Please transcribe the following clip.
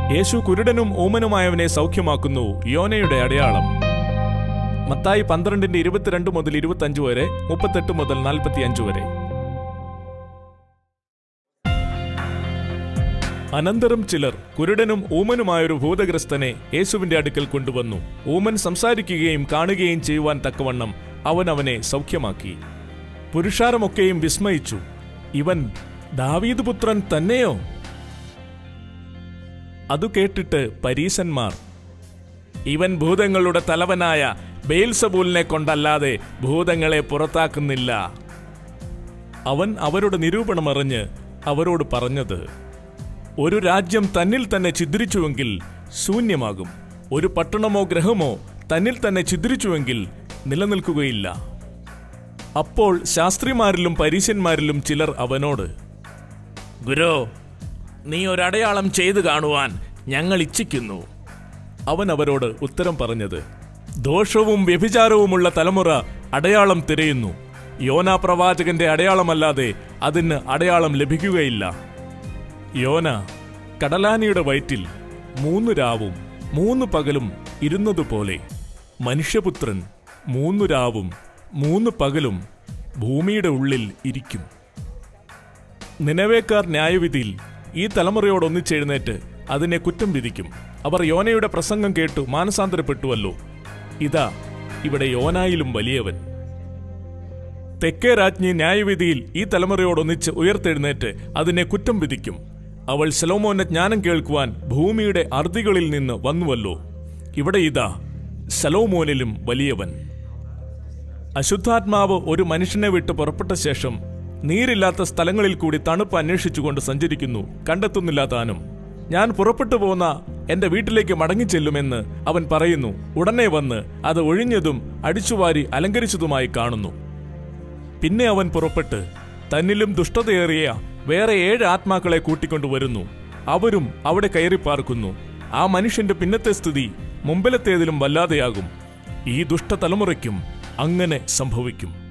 യേശു കുരുടനും ഊമനുമായവനെ സൗഖ്യമാക്കുന്നു യോനയുടെ അടയാളം മത്തായി പന്ത്രണ്ടിന്റെ ഇരുപത്തിരണ്ട് മുതൽ ഇരുപത്തഞ്ച് വരെ മുപ്പത്തെട്ട് മുതൽ നാൽപ്പത്തിയഞ്ച് വരെ അനന്തരം ചിലർ കുരുടനും ഊമനുമായൊരു ഭൂതഗ്രസ്തനെ യേശുവിന്റെ അടുക്കൽ കൊണ്ടുവന്നു ഊമൻ സംസാരിക്കുകയും കാണുകയും ചെയ്യുവാൻ തക്കവണ്ണം അവൻ അവനെ സൗഖ്യമാക്കി പുരുഷാരമൊക്കെയും വിസ്മയിച്ചു ഇവൻ ദാവീദ് പുത്രൻ തന്നെയോ അതു കേട്ടിട്ട് പരീശന്മാർ ഇവൻ ഭൂതങ്ങളുടെ തലവനായ ബെയിൽസബൂലിനെ കൊണ്ടല്ലാതെ ഭൂതങ്ങളെ പുറത്താക്കുന്നില്ല അവൻ അവരുടെ നിരൂപണമറിഞ്ഞ് അവരോട് പറഞ്ഞത് ഒരു രാജ്യം തന്നിൽ തന്നെ ഛിദ്രിച്ചുവെങ്കിൽ ശൂന്യമാകും ഒരു പട്ടണമോ ഗ്രഹമോ തന്നിൽ തന്നെ ഛിദ്രിച്ചുവെങ്കിൽ നിലനിൽക്കുകയില്ല അപ്പോൾ ശാസ്ത്രിമാരിലും പരീശന്മാരിലും ചിലർ അവനോട് ഗുരോ നീ ഒരടയാളം ചെയ്തു കാണുവാൻ ഞങ്ങൾ ഇച്ഛിക്കുന്നു അവൻ അവരോട് ഉത്തരം പറഞ്ഞത് ദോഷവും വ്യഭിചാരവുമുള്ള തലമുറ അടയാളം തിരയുന്നു യോന പ്രവാചകന്റെ അടയാളമല്ലാതെ അതിന് അടയാളം ലഭിക്കുകയില്ല യോന കടലാനിയുടെ വയറ്റിൽ മൂന്ന് രാവും മൂന്ന് പകലും ഇരുന്നതുപോലെ മനുഷ്യപുത്രൻ മൂന്നു രാവും മൂന്ന് പകലും ഭൂമിയുടെ ഉള്ളിൽ ഇരിക്കും നിലവേക്കാർ ന്യായവിധിയിൽ ഈ തലമുറയോട് ഒന്നിച്ചെഴുന്നേറ്റ് അതിനെ കുറ്റം വിധിക്കും അവർ യോനയുടെ പ്രസംഗം കേട്ടു മാനസാന്തരപ്പെട്ടുവല്ലോ ഇതാ ഇവിടെ യോനായിലും വലിയവൻ തെക്കേ രാജ്ഞി ന്യായവിധിയിൽ ഈ തലമുറയോടൊന്നിച്ച് ഉയർത്തെഴുന്നേറ്റ് അതിനെ കുറ്റം വിധിക്കും അവൾ ശലോമോന്റെ ജ്ഞാനം കേൾക്കുവാൻ ഭൂമിയുടെ അർദികളിൽ നിന്ന് വന്നുവല്ലോ ഇവിടെ ഇതാ ശലോമോനിലും വലിയവൻ അശുദ്ധാത്മാവ് ഒരു മനുഷ്യനെ വിട്ട് പുറപ്പെട്ട ശേഷം നീരില്ലാത്ത സ്ഥലങ്ങളിൽ കൂടി തണുപ്പ് അന്വേഷിച്ചുകൊണ്ട് സഞ്ചരിക്കുന്നു കണ്ടെത്തുന്നില്ല താനും ഞാൻ പുറപ്പെട്ടു പോന്ന എന്റെ വീട്ടിലേക്ക് മടങ്ങിച്ചെല്ലുമെന്ന് അവൻ പറയുന്നു ഉടനെ വന്ന് അത് ഒഴിഞ്ഞതും അടിച്ചുവാരി അലങ്കരിച്ചതുമായി കാണുന്നു പിന്നെ അവൻ പുറപ്പെട്ട് തന്നിലും ദുഷ്ടതയേറിയ വേറെ ഏഴ് ആത്മാക്കളെ കൂട്ടിക്കൊണ്ടുവരുന്നു അവരും അവിടെ കയറി പാർക്കുന്നു ആ മനുഷ്യന്റെ പിന്നത്തെ സ്ഥിതി മുമ്പിലത്തേതിലും വല്ലാതെയാകും ഈ ദുഷ്ടതലമുറയ്ക്കും അങ്ങനെ സംഭവിക്കും